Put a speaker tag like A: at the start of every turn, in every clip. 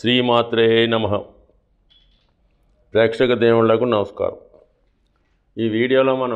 A: శ్రీమాత్రే నమ ప్రేక్షక దేవుళ్లకు నమస్కారం ఈ వీడియోలో మనం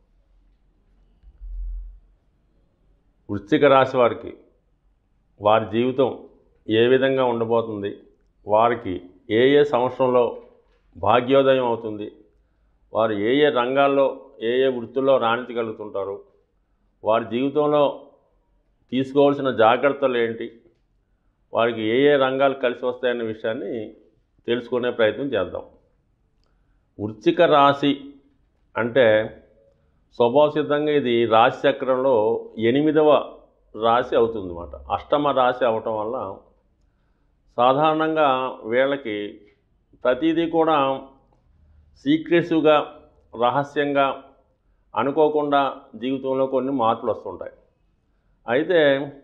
A: వృశ్చిక రాశి వారికి వారి జీవితం ఏ విధంగా ఉండబోతుంది వారికి ఏ ఏ సంవత్సరంలో భాగ్యోదయం అవుతుంది వారు ఏ ఏ రంగాల్లో ఏ ఏ వృత్తుల్లో రాణించగలుగుతుంటారు వారి జీవితంలో తీసుకోవాల్సిన జాగ్రత్తలు ఏంటి వారికి ఏ ఏ రంగాలు కలిసి వస్తాయనే విషయాన్ని తెలుసుకునే ప్రయత్నం చేద్దాం వృశ్చిక రాశి అంటే స్వభావ సిద్ధంగా ఇది రాశి చక్రంలో ఎనిమిదవ రాశి అవుతుంది అన్నమాట అష్టమ రాశి అవటం వల్ల సాధారణంగా వీళ్ళకి ప్రతిదీ కూడా సీక్రెట్స్గా రహస్యంగా అనుకోకుండా జీవితంలో కొన్ని మార్పులు వస్తుంటాయి అయితే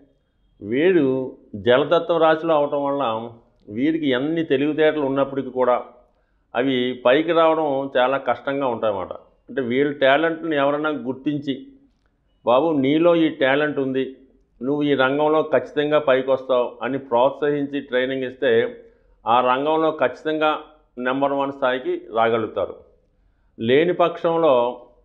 A: వీడు జలతత్వ రాశిలో అవటం వల్ల వీరికి ఎన్ని తెలివితేటలు ఉన్నప్పటికీ కూడా అవి పైకి రావడం చాలా కష్టంగా ఉంటాయన్నమాట అంటే వీళ్ళ టాలెంట్ని ఎవరైనా గుర్తించి బాబు నీలో ఈ టాలెంట్ ఉంది నువ్వు ఈ రంగంలో ఖచ్చితంగా పైకి వస్తావు అని ప్రోత్సహించి ట్రైనింగ్ ఇస్తే ఆ రంగంలో ఖచ్చితంగా నెంబర్ వన్ స్థాయికి రాగలుగుతారు లేని పక్షంలో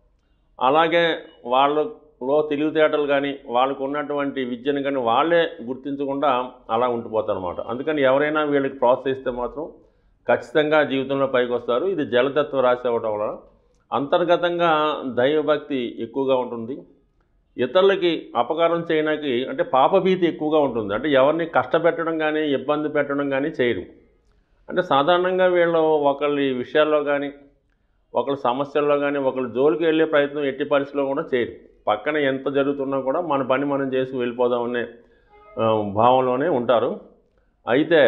A: అలాగే వాళ్ళలో తెలివితేటలు కానీ వాళ్ళకు ఉన్నటువంటి విద్యను కానీ వాళ్ళే గుర్తించకుండా అలా ఉండిపోతారు అనమాట అందుకని ఎవరైనా వీళ్ళకి ప్రోత్సహిస్తే మాత్రం ఖచ్చితంగా జీవితంలో పైకి వస్తారు ఇది జలతత్వ రాశి అవ్వడం వలన అంతర్గతంగా దైవభక్తి ఎక్కువగా ఉంటుంది ఇతరులకి అపకారం చేయడానికి అంటే పాపభీతి ఎక్కువగా ఉంటుంది అంటే ఎవరిని కష్టపెట్టడం కానీ ఇబ్బంది పెట్టడం కానీ చేయరు అంటే సాధారణంగా వీళ్ళు ఒకళ్ళ విషయాల్లో కానీ ఒకళ్ళ సమస్యల్లో కానీ ఒకళ్ళ జోలికి వెళ్ళే ప్రయత్నం ఎట్టి పరిస్థితిలో కూడా చేయరు పక్కన ఎంత జరుగుతున్నా కూడా మన పని మనం చేసి వెళ్ళిపోదామనే ఆ, భావంలోనే ఉంటారు అయితే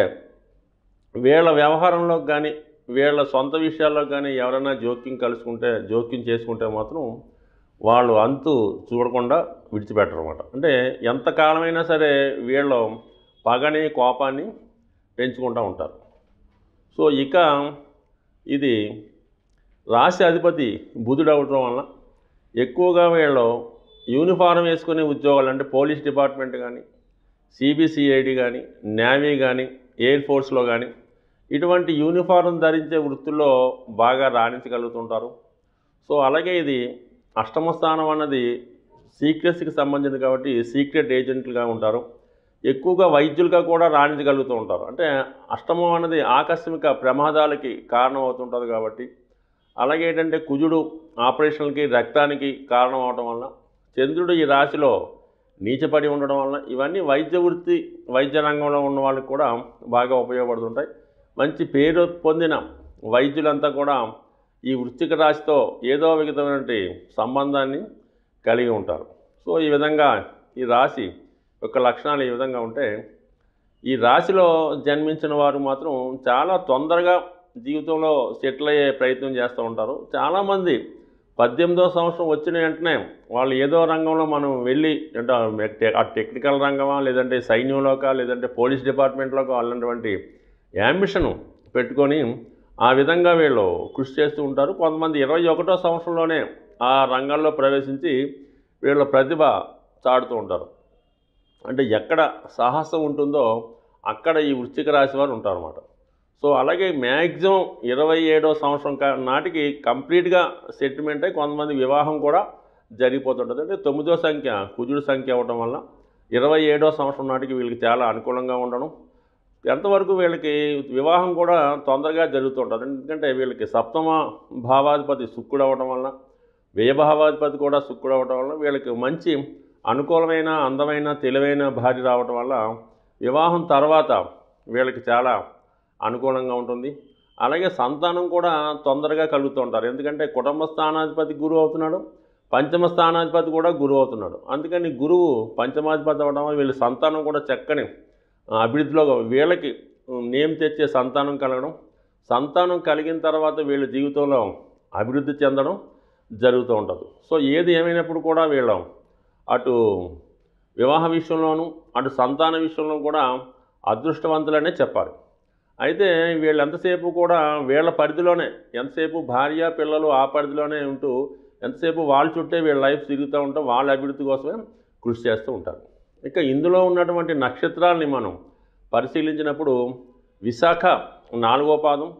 A: వీళ్ళ వ్యవహారంలో కానీ వీళ్ళ సొంత విషయాల్లో కానీ ఎవరైనా జోక్యం కలుసుకుంటే జోక్యం చేసుకుంటే మాత్రం వాళ్ళు అంతు చూడకుండా విడిచిపెట్టరు అనమాట అంటే ఎంతకాలమైనా సరే వీళ్ళు పగని కోపాన్ని పెంచుకుంటూ ఉంటారు సో ఇక ఇది రాశి అధిపతి బుధుడు అవటం వలన ఎక్కువగా వీళ్ళు యూనిఫారం వేసుకునే ఉద్యోగాలు అంటే పోలీస్ డిపార్ట్మెంట్ కానీ సిబిసిఐడి కానీ నేవీ కానీ ఎయిర్ ఫోర్స్లో కానీ ఇటువంటి యూనిఫారం ధరించే వృత్తుల్లో బాగా రాణించగలుగుతుంటారు సో అలాగే ఇది అష్టమ స్థానం అన్నది సీక్రెట్స్కి సంబంధించింది కాబట్టి సీక్రెట్ ఏజెంట్లుగా ఉంటారు ఎక్కువగా వైద్యులుగా కూడా రాణించగలుగుతూ ఉంటారు అంటే అష్టమం అన్నది ఆకస్మిక ప్రమాదాలకి కారణం అవుతుంటుంది కాబట్టి అలాగే ఏంటంటే కుజుడు ఆపరేషన్లకి రక్తానికి కారణం అవడం వల్ల చంద్రుడు ఈ రాశిలో నీచపడి ఉండడం వల్ల ఇవన్నీ వైద్య వృత్తి వైద్య రంగంలో ఉన్న వాళ్ళకి కూడా బాగా ఉపయోగపడుతుంటాయి మంచి పేరు పొందిన వైద్యులంతా కూడా ఈ వృశ్చిక రాశితో ఏదో విధమైనటువంటి సంబంధాన్ని కలిగి ఉంటారు సో ఈ విధంగా ఈ రాశి యొక్క లక్షణాలు ఈ విధంగా ఉంటే ఈ రాశిలో జన్మించిన వారు మాత్రం చాలా తొందరగా జీవితంలో సెటిల్ అయ్యే ప్రయత్నం చేస్తూ ఉంటారు చాలామంది పద్దెనిమిదో సంవత్సరం వచ్చిన వెంటనే వాళ్ళు ఏదో రంగంలో మనం వెళ్ళి అంటే ఆ టెక్నికల్ రంగమా లేదంటే సైన్యంలోకా లేదంటే పోలీస్ డిపార్ట్మెంట్లోకి వాళ్ళటువంటి యాంబిషన్ పెట్టుకొని ఆ విధంగా వీళ్ళు కృషి చేస్తూ ఉంటారు కొంతమంది ఇరవై ఒకటో సంవత్సరంలోనే ఆ రంగంలో ప్రవేశించి వీళ్ళ ప్రతిభ చాటుతూ ఉంటారు అంటే ఎక్కడ సాహసం ఉంటుందో అక్కడ ఈ వృశ్చిక రాశి వారు ఉంటారన్నమాట సో అలాగే మ్యాక్సిమం ఇరవై ఏడో సంవత్సరం కా- నాటికి కంప్లీట్గా సెటిల్మెంట్ అయి కొంతమంది వివాహం కూడా జరిగిపోతుంటుంది అంటే తొమ్మిదో సంఖ్య కుజుడు సంఖ్య అవ్వడం వల్ల ఇరవై ఏడో సంవత్సరం నాటికి వీళ్ళకి చాలా అనుకూలంగా ఉండడం ఎంతవరకు వీళ్ళకి వివాహం కూడా తొందరగా జరుగుతుంటుంది ఎందుకంటే వీళ్ళకి సప్తమ భావాధిపతి శుక్రుడు అవ్వడం వల్ల వ్యయభావాధిపతి కూడా శుక్రుడు అవ్వడం వల్ల వీళ్ళకి మంచి అనుకూలమైన అందమైన తెలివైన భార్య రావడం వల్ల వివాహం తర్వాత వీళ్ళకి చాలా అనుకూలంగా ఉంటుంది అలాగే సంతానం కూడా తొందరగా కలుగుతూ ఉంటారు ఎందుకంటే కుటుంబ స్థానాధిపతి గురువు అవుతున్నాడు పంచమ స్థానాధిపతి కూడా గురువు అవుతున్నాడు అందుకని గురువు పంచమాధిపతి అవ్వడం వల్ల వీళ్ళ సంతానం కూడా చక్కని ఆ, అభివృద్ధిలో వీళ్ళకి నేమ్ తెచ్చే సంతానం కలగడం సంతానం కలిగిన తర్వాత వీళ్ళ జీవితంలో అభివృద్ధి చెందడం జరుగుతూ ఉంటుంది సో ఏది ఏమైనప్పుడు కూడా వీళ్ళ అటు వివాహ విషయంలోనూ అటు సంతాన విషయంలో కూడా అదృష్టవంతులనే చెప్పాలి అయితే వీళ్ళు ఎంతసేపు కూడా వీళ్ళ పరిధిలోనే ఎంతసేపు భార్య పిల్లలు ఆ పరిధిలోనే ఉంటూ ఎంతసేపు వాళ్ళ చుట్టే వీళ్ళ లైఫ్ తిరుగుతూ ఉంటాం వాళ్ళ అభివృద్ధి కోసమే కృషి చేస్తూ ఉంటారు ఇక ఇందులో ఉన్నటువంటి నక్షత్రాలని మనం పరిశీలించినప్పుడు విశాఖ నాలుగో పాదం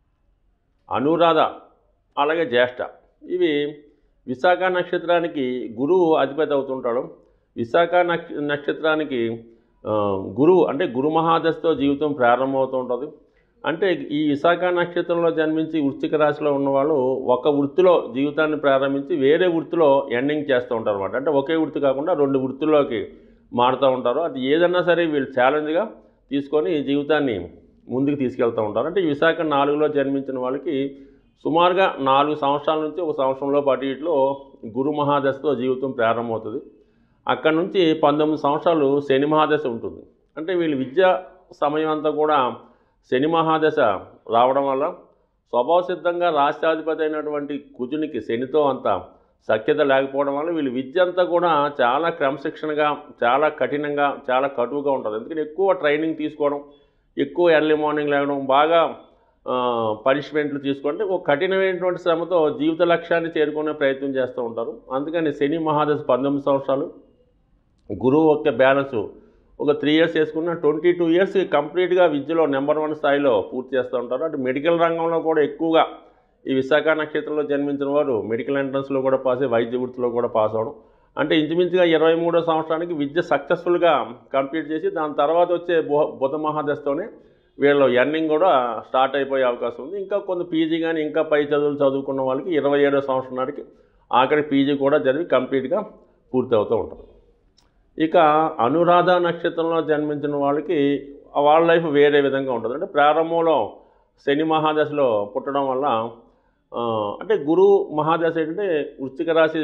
A: అనురాధ అలాగే జ్యేష్ఠ ఇవి విశాఖ నక్షత్రానికి గురువు అధిపతి అవుతుంటాడు విశాఖ నక్ష నక్షత్రానికి ఆ, గురువు అంటే గురు మహాదశతో జీవితం ప్రారంభమవుతూ ఉంటుంది అంటే ఈ విశాఖ నక్షత్రంలో జన్మించి వృశ్చిక రాశిలో ఉన్నవాళ్ళు ఒక వృత్తిలో జీవితాన్ని ప్రారంభించి వేరే వృత్తిలో ఎండింగ్ చేస్తూ ఉంటారు అనమాట అంటే ఒకే వృత్తి కాకుండా రెండు వృత్తుల్లోకి మారుతూ ఉంటారు అది ఏదన్నా సరే వీళ్ళు ఛాలెంజ్గా తీసుకొని జీవితాన్ని ముందుకు తీసుకెళ్తూ ఉంటారు అంటే ఈ విశాఖ నాలుగులో జన్మించిన వాళ్ళకి సుమారుగా నాలుగు సంవత్సరాల నుంచి ఒక సంవత్సరంలో పాటు ఇట్లో గురు మహాదశతో జీవితం ప్రారంభమవుతుంది అక్కడ నుంచి పంతొమ్మిది సంవత్సరాలు శని మహాదశ ఉంటుంది అంటే వీళ్ళు విద్యా సమయం అంతా కూడా శని మహాదశ రావడం వల్ల స్వభావ సిద్ధంగా రాష్ట్రాధిపతి అయినటువంటి కుజునికి శనితో అంత సఖ్యత లేకపోవడం వల్ల వీళ్ళు విద్య అంతా కూడా చాలా క్రమశిక్షణగా చాలా కఠినంగా చాలా కటువుగా ఉంటుంది ఎందుకంటే ఎక్కువ ట్రైనింగ్ తీసుకోవడం ఎక్కువ ఎర్లీ మార్నింగ్ లేవడం బాగా పనిష్మెంట్లు తీసుకుంటే ఒక కఠినమైనటువంటి శ్రమతో జీవిత లక్ష్యాన్ని చేరుకునే ప్రయత్నం చేస్తూ ఉంటారు అందుకని శని మహాదశ పంతొమ్మిది సంవత్సరాలు గురువు యొక్క బ్యాలెన్స్ ఒక త్రీ ఇయర్స్ వేసుకున్న ట్వంటీ టూ ఇయర్స్ కంప్లీట్గా విద్యలో నెంబర్ వన్ స్థాయిలో పూర్తి చేస్తూ ఉంటారు అటు మెడికల్ రంగంలో కూడా ఎక్కువగా ఈ విశాఖ నక్షత్రంలో జన్మించిన వారు మెడికల్ ఎంట్రన్స్లో కూడా పాస్ అయ్యి వైద్య వృత్తిలో కూడా పాస్ అవడం అంటే ఇంచుమించుగా ఇరవై మూడో సంవత్సరానికి విద్య సక్సెస్ఫుల్గా కంప్లీట్ చేసి దాని తర్వాత వచ్చే బుధ బుధ మహాదశతోనే వీళ్ళు ఎర్నింగ్ కూడా స్టార్ట్ అయిపోయే అవకాశం ఉంది ఇంకా కొంత పీజీ కానీ ఇంకా పై చదువులు చదువుకున్న వాళ్ళకి ఇరవై ఏడో సంవత్సరం నాటికి ఆఖరి పీజీ కూడా జరిగి కంప్లీట్గా పూర్తి అవుతూ ఉంటుంది ఇక అనురాధ నక్షత్రంలో జన్మించిన వాళ్ళకి వాళ్ళ లైఫ్ వేరే విధంగా ఉంటుంది అంటే ప్రారంభంలో శని మహాదశలో పుట్టడం వల్ల ఆ, అంటే గురువు మహాదశ ఏంటంటే వృశ్చిక రాశి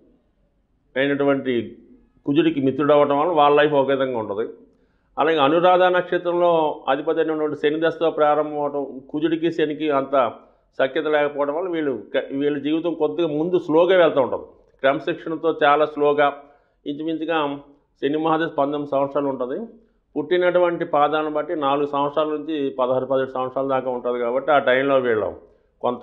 A: అయినటువంటి కుజుడికి మిత్రుడు అవ్వడం వల్ల వాళ్ళ లైఫ్ ఒక విధంగా ఉంటుంది అలాగే అనురాధ నక్షత్రంలో అధిపతి అయినటువంటి శని దశతో ప్రారంభం అవడం కుజుడికి శనికి అంత సఖ్యత లేకపోవడం వల్ల వీళ్ళు క- వీళ్ళ జీవితం కొద్దిగా ముందు స్లోగా వెళ్తూ ఉంటుంది క్రమశిక్షణతో చాలా స్లోగా ఇంచుమించుగా శని మహాదశ పంతొమ్మిది సంవత్సరాలు ఉంటుంది పుట్టినటువంటి పాదాలను బట్టి నాలుగు సంవత్సరాల నుంచి పదహారు పదిహేడు సంవత్సరాల దాకా ఉంటుంది కాబట్టి ఆ టైంలో వీళ్ళు కొంత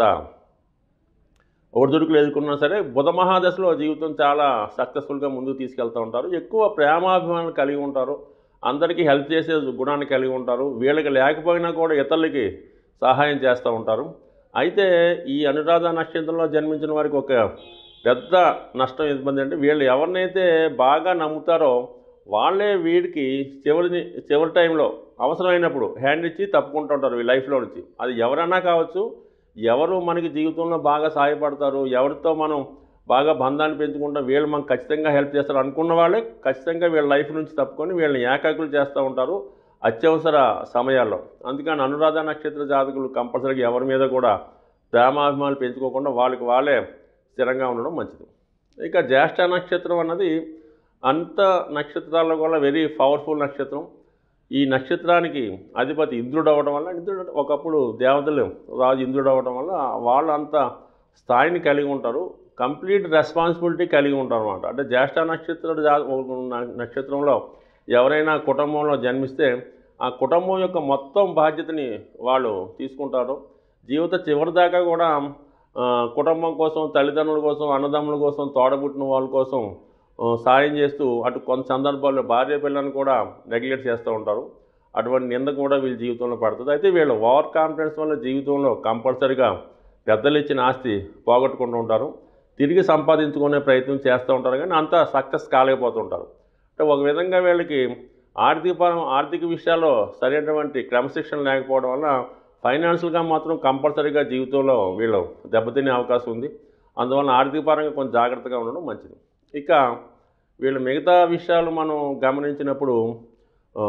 A: ఒడిదుడుకులు ఎదుర్కొన్నా సరే బుధ మహాదశలో జీవితం చాలా సక్సెస్ఫుల్గా ముందుకు తీసుకెళ్తూ ఉంటారు ఎక్కువ ప్రేమాభిమానాలు కలిగి ఉంటారు అందరికీ హెల్ప్ చేసే గుణాన్ని కలిగి ఉంటారు వీళ్ళకి లేకపోయినా కూడా ఇతరులకి సహాయం చేస్తూ ఉంటారు అయితే ఈ అనురాధ నక్షత్రంలో జన్మించిన వారికి ఒక పెద్ద నష్టం ఇబ్బంది అంటే వీళ్ళు ఎవరినైతే బాగా నమ్ముతారో వాళ్ళే వీడికి చివరి చివరి టైంలో అవసరమైనప్పుడు హ్యాండ్ ఇచ్చి తప్పుకుంటూ ఉంటారు ఈ లైఫ్లో నుంచి అది ఎవరైనా కావచ్చు ఎవరు మనకి జీవితంలో బాగా సహాయపడతారు ఎవరితో మనం బాగా బంధాన్ని పెంచుకుంటాం వీళ్ళు మనకు ఖచ్చితంగా హెల్ప్ చేస్తారు అనుకున్న వాళ్ళే ఖచ్చితంగా వీళ్ళ లైఫ్ నుంచి తప్పుకొని వీళ్ళని ఏకాకులు చేస్తూ ఉంటారు అత్యవసర సమయాల్లో అందుకని అనురాధ నక్షత్ర జాతకులు కంపల్సరీగా ఎవరి మీద కూడా ప్రేమాభిమానాలు పెంచుకోకుండా వాళ్ళకి వాళ్ళే స్థిరంగా ఉండడం మంచిది ఇక జ్యేష్ఠ నక్షత్రం అన్నది అంత నక్షత్రాల్లో కూడా వెరీ పవర్ఫుల్ నక్షత్రం ఈ నక్షత్రానికి అధిపతి ఇంద్రుడు అవ్వడం వల్ల ఇంద్రుడు ఒకప్పుడు దేవతలు రాజు ఇంద్రుడు అవ్వడం వల్ల వాళ్ళు అంత స్థాయిని కలిగి ఉంటారు కంప్లీట్ రెస్పాన్సిబిలిటీ కలిగి ఉంటారు అనమాట అంటే జ్యేష్ఠ నక్షత్ర జా నక్షత్రంలో ఎవరైనా కుటుంబంలో జన్మిస్తే ఆ కుటుంబం యొక్క మొత్తం బాధ్యతని వాళ్ళు తీసుకుంటారు జీవిత చివరి దాకా కూడా ఆ, కుటుంబం కోసం తల్లిదండ్రుల కోసం అన్నదమ్ముల కోసం తోడబుట్టిన వాళ్ళ కోసం ఆ, సాయం చేస్తూ అటు కొంత సందర్భాల్లో భార్య పిల్లలను కూడా నెగ్లెక్ట్ చేస్తూ ఉంటారు అటువంటి నింద కూడా వీళ్ళ జీవితంలో పడుతుంది అయితే వీళ్ళు ఓవర్ కాన్ఫిడెన్స్ వల్ల జీవితంలో కంపల్సరిగా పెద్దలు ఇచ్చిన ఆస్తి పోగొట్టుకుంటూ ఉంటారు తిరిగి సంపాదించుకునే ప్రయత్నం చేస్తూ ఉంటారు కానీ అంత సక్సెస్ కాలేకపోతుంటారు అంటే ఒక విధంగా వీళ్ళకి ఆర్థిక పరం ఆర్థిక విషయాల్లో సరైనటువంటి క్రమశిక్షణ లేకపోవడం వల్ల ఫైనాన్షియల్గా మాత్రం కంపల్సరీగా జీవితంలో వీళ్ళు దెబ్బతినే అవకాశం ఉంది అందువల్ల ఆర్థిక పరంగా కొంచెం జాగ్రత్తగా ఉండడం మంచిది ఇక వీళ్ళు మిగతా విషయాలు మనం గమనించినప్పుడు ఆ,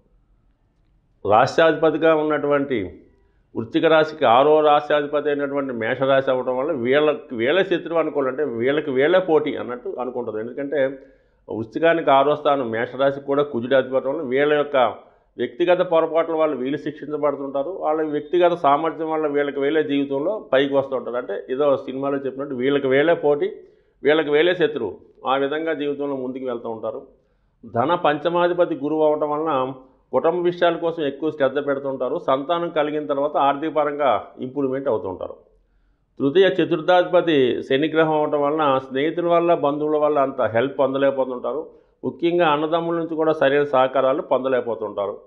A: రాష్ట్రాధిపతిగా ఉన్నటువంటి వృశ్చిక రాశికి ఆరో రాష్ట్రాధిపతి అయినటువంటి మేషరాశి అవ్వడం వల్ల వీళ్ళకి వీళ్ళ శత్రువు అనుకోవాలంటే వీళ్ళకి వీళ్ళే పోటీ అన్నట్టు అనుకుంటుంది ఎందుకంటే వృశ్చికానికి ఆరో స్థానం మేషరాశికి కూడా కుజుడి అధిపతి వల్ల వీళ్ళ యొక్క వ్యక్తిగత పొరపాట్ల వల్ల వీళ్ళు శిక్షించబడుతుంటారు వాళ్ళ వ్యక్తిగత సామర్థ్యం వల్ల వీళ్ళకి వేలే జీవితంలో పైకి వస్తూ ఉంటారు అంటే ఏదో సినిమాలో చెప్పినట్టు వీళ్ళకి వేలే పోటీ వీళ్ళకి వేలే శత్రువు ఆ విధంగా జీవితంలో ముందుకు వెళ్తూ ఉంటారు ధన పంచమాధిపతి గురువు అవటం వలన కుటుంబ విషయాల కోసం ఎక్కువ శ్రద్ధ పెడుతుంటారు సంతానం కలిగిన తర్వాత ఆర్థిక పరంగా ఇంప్రూవ్మెంట్ అవుతుంటారు తృతీయ చతుర్థాధిపతి శనిగ్రహం అవటం వలన స్నేహితుల వల్ల బంధువుల వల్ల అంత హెల్ప్ పొందలేకపోతుంటారు ముఖ్యంగా అన్నదమ్ముల నుంచి కూడా సరైన సహకారాలు పొందలేకపోతుంటారు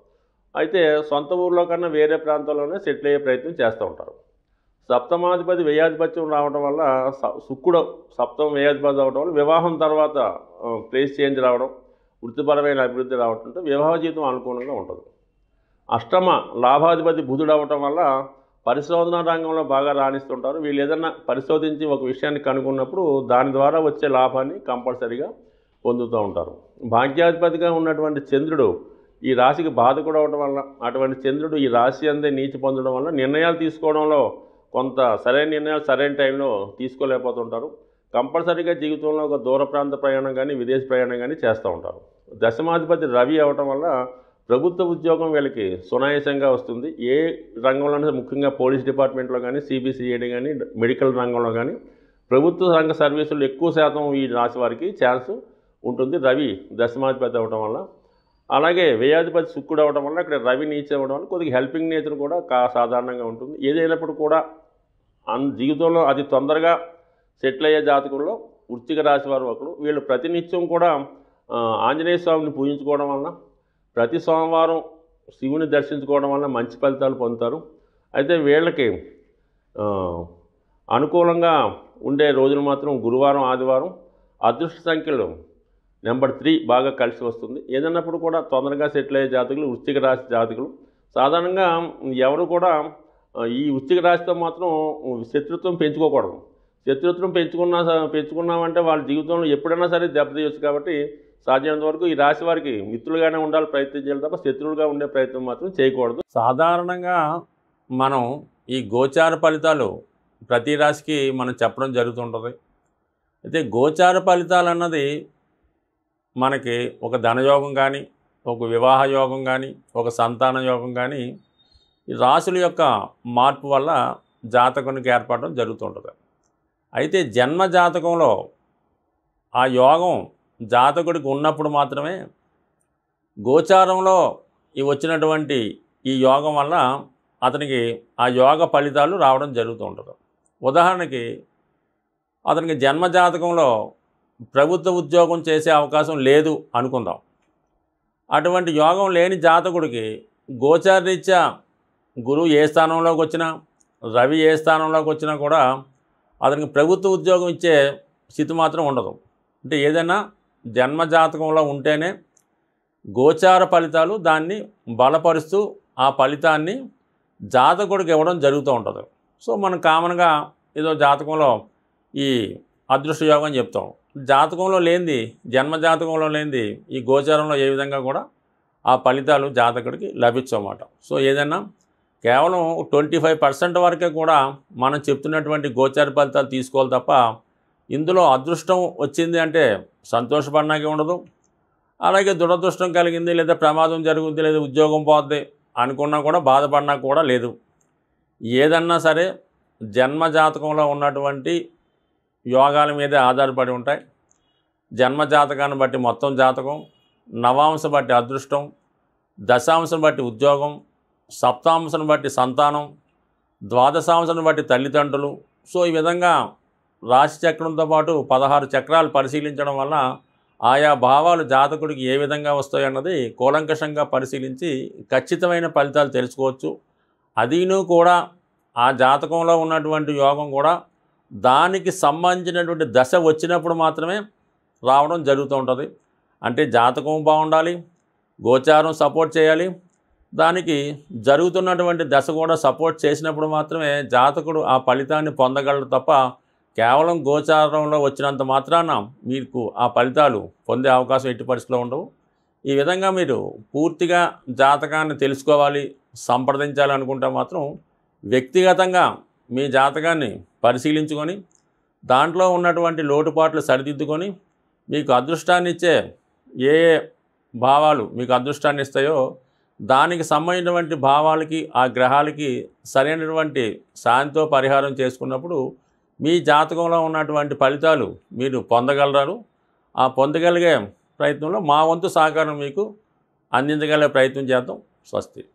A: అయితే సొంత ఊర్లో కన్నా వేరే ప్రాంతాల్లోనే సెటిల్ అయ్యే ప్రయత్నం చేస్తూ ఉంటారు సప్తమాధిపతి వ్యయాధిపత్యం రావడం వల్ల స- శుక్రుడు సప్తమ వ్యయాధిపతి అవడం వల్ల వివాహం తర్వాత ఆ, ప్లేస్ చేంజ్ రావడం వృత్తిపరమైన అభివృద్ధి రావడంతో వివాహ జీవితం అనుకూలంగా ఉంటుంది అష్టమ లాభాధిపతి బుధుడు అవటం వల్ల పరిశోధన రంగంలో బాగా రాణిస్తుంటారు వీళ్ళు ఏదన్నా పరిశోధించి ఒక విషయాన్ని కనుగొన్నప్పుడు దాని ద్వారా వచ్చే లాభాన్ని కంపల్సరీగా పొందుతూ ఉంటారు భాగ్యాధిపతిగా ఉన్నటువంటి చంద్రుడు ఈ రాశికి బాధకుడు అవడం వల్ల అటువంటి చంద్రుడు ఈ రాశి అందే నీచి పొందడం వల్ల నిర్ణయాలు తీసుకోవడంలో కొంత సరైన నిర్ణయాలు సరైన టైంలో తీసుకోలేకపోతుంటారు కంపల్సరీగా జీవితంలో ఒక దూర ప్రాంత ప్రయాణం కానీ విదేశీ ప్రయాణం కానీ చేస్తూ ఉంటారు దశమాధిపతి రవి అవటం వల్ల ప్రభుత్వ ఉద్యోగం వీళ్ళకి సునాయాసంగా వస్తుంది ఏ రంగంలోనే ముఖ్యంగా పోలీస్ డిపార్ట్మెంట్లో కానీ సిబిసిఐడి కానీ మెడికల్ రంగంలో కానీ ప్రభుత్వ రంగ సర్వీసులు ఎక్కువ శాతం ఈ రాశి వారికి ఛాన్స్ ఉంటుంది రవి దశమాధిపతి అవడం వల్ల అలాగే వ్యయాధిపతి శుక్రుడు అవడం వల్ల ఇక్కడ రవి నీచ అవ్వడం వల్ల కొద్దిగా హెల్పింగ్ నేచర్ కూడా కా సాధారణంగా ఉంటుంది ఏదైనప్పుడు కూడా అన్ జీవితంలో అతి తొందరగా సెటిల్ అయ్యే జాతకుల్లో వృశ్చిక రాశి వారు ఒకరు వీళ్ళు ప్రతినిత్యం కూడా ఆ, ఆంజనేయ స్వామిని పూజించుకోవడం వలన ప్రతి సోమవారం శివుని దర్శించుకోవడం వల్ల మంచి ఫలితాలు పొందుతారు అయితే వీళ్ళకి ఆ, అనుకూలంగా ఉండే రోజులు మాత్రం గురువారం ఆదివారం అదృష్ట సంఖ్యలు నెంబర్ త్రీ బాగా కలిసి వస్తుంది ఏదన్నప్పుడు కూడా తొందరగా సెటిల్ అయ్యే జాతకులు వృశ్చిక రాశి జాతకులు సాధారణంగా ఎవరు కూడా ఆ, ఈ వృశ్చిక రాశితో మాత్రం శత్రుత్వం పెంచుకోకూడదు శత్రుత్వం పెంచుకున్నా పెంచుకున్నామంటే వాళ్ళ జీవితంలో ఎప్పుడైనా సరే దెబ్బతీయచ్చు కాబట్టి సాధ్యమైనంత వరకు ఈ రాశి వారికి మిత్రులుగానే ఉండాలి ప్రయత్నం చేయాలి తప్ప శత్రువులుగా ఉండే ప్రయత్నం మాత్రం చేయకూడదు
B: సాధారణంగా మనం ఈ గోచార ఫలితాలు ప్రతి రాశికి మనం చెప్పడం జరుగుతుంటుంది అయితే గోచార ఫలితాలు అన్నది మనకి ఒక ధనయోగం కానీ ఒక వివాహ యోగం కానీ ఒక సంతాన యోగం కానీ ఈ రాశుల యొక్క మార్పు వల్ల జాతకునికి ఏర్పడడం జరుగుతుంటుంది అయితే జన్మ జాతకంలో ఆ యోగం జాతకుడికి ఉన్నప్పుడు మాత్రమే గోచారంలో ఈ వచ్చినటువంటి ఈ యోగం వల్ల అతనికి ఆ యోగ ఫలితాలు రావడం జరుగుతూ ఉంటుంది ఉదాహరణకి అతనికి జన్మ జాతకంలో ప్రభుత్వ ఉద్యోగం చేసే అవకాశం లేదు అనుకుందాం అటువంటి యోగం లేని జాతకుడికి గోచారరీత్యా గురువు ఏ స్థానంలోకి వచ్చినా రవి ఏ స్థానంలోకి వచ్చినా కూడా అతనికి ప్రభుత్వ ఉద్యోగం ఇచ్చే స్థితి మాత్రం ఉండదు అంటే ఏదైనా జన్మ జాతకంలో ఉంటేనే గోచార ఫలితాలు దాన్ని బలపరుస్తూ ఆ ఫలితాన్ని జాతకుడికి ఇవ్వడం జరుగుతూ ఉంటుంది సో మనం కామన్గా ఏదో జాతకంలో ఈ అదృష్ట యోగం చెప్తాం జాతకంలో లేనిది జన్మ జాతకంలో లేనిది ఈ గోచారంలో ఏ విధంగా కూడా ఆ ఫలితాలు జాతకుడికి లభించమాట సో ఏదైనా కేవలం ట్వంటీ ఫైవ్ పర్సెంట్ వరకే కూడా మనం చెప్తున్నటువంటి గోచార ఫలితాలు తీసుకోవాలి తప్ప ఇందులో అదృష్టం వచ్చింది అంటే సంతోషపడడానికి ఉండదు అలాగే దురదృష్టం కలిగింది లేదా ప్రమాదం జరుగుద్ది లేదా ఉద్యోగం పోద్ది అనుకున్నా కూడా బాధపడినా కూడా లేదు ఏదన్నా సరే జన్మ జాతకంలో ఉన్నటువంటి యోగాల మీదే ఆధారపడి ఉంటాయి జన్మ జాతకాన్ని బట్టి మొత్తం జాతకం నవాంశ బట్టి అదృష్టం దశాంశం బట్టి ఉద్యోగం సప్తాంశం బట్టి సంతానం ద్వాదశాంశం బట్టి తల్లిదండ్రులు సో ఈ విధంగా రాశి చక్రంతో పాటు పదహారు చక్రాలు పరిశీలించడం వల్ల ఆయా భావాలు జాతకుడికి ఏ విధంగా వస్తాయన్నది కూలంకషంగా పరిశీలించి ఖచ్చితమైన ఫలితాలు తెలుసుకోవచ్చు అదీను కూడా ఆ జాతకంలో ఉన్నటువంటి యోగం కూడా దానికి సంబంధించినటువంటి దశ వచ్చినప్పుడు మాత్రమే రావడం జరుగుతూ ఉంటుంది అంటే జాతకం బాగుండాలి గోచారం సపోర్ట్ చేయాలి దానికి జరుగుతున్నటువంటి దశ కూడా సపోర్ట్ చేసినప్పుడు మాత్రమే జాతకుడు ఆ ఫలితాన్ని పొందగలడు తప్ప కేవలం గోచారంలో వచ్చినంత మాత్రాన మీకు ఆ ఫలితాలు పొందే అవకాశం ఎట్టి పరిస్థితిలో ఉండవు ఈ విధంగా మీరు పూర్తిగా జాతకాన్ని తెలుసుకోవాలి సంప్రదించాలి అనుకుంటే మాత్రం వ్యక్తిగతంగా మీ జాతకాన్ని పరిశీలించుకొని దాంట్లో ఉన్నటువంటి లోటుపాట్లు సరిదిద్దుకొని మీకు అదృష్టాన్ని ఇచ్చే ఏ ఏ భావాలు మీకు అదృష్టాన్ని ఇస్తాయో దానికి సంబంధించినటువంటి భావాలకి ఆ గ్రహాలకి సరైనటువంటి శాంతితో పరిహారం చేసుకున్నప్పుడు మీ జాతకంలో ఉన్నటువంటి ఫలితాలు మీరు పొందగలరు ఆ పొందగలిగే ప్రయత్నంలో మా వంతు సహకారం మీకు అందించగలిగే ప్రయత్నం చేద్దాం స్వస్తి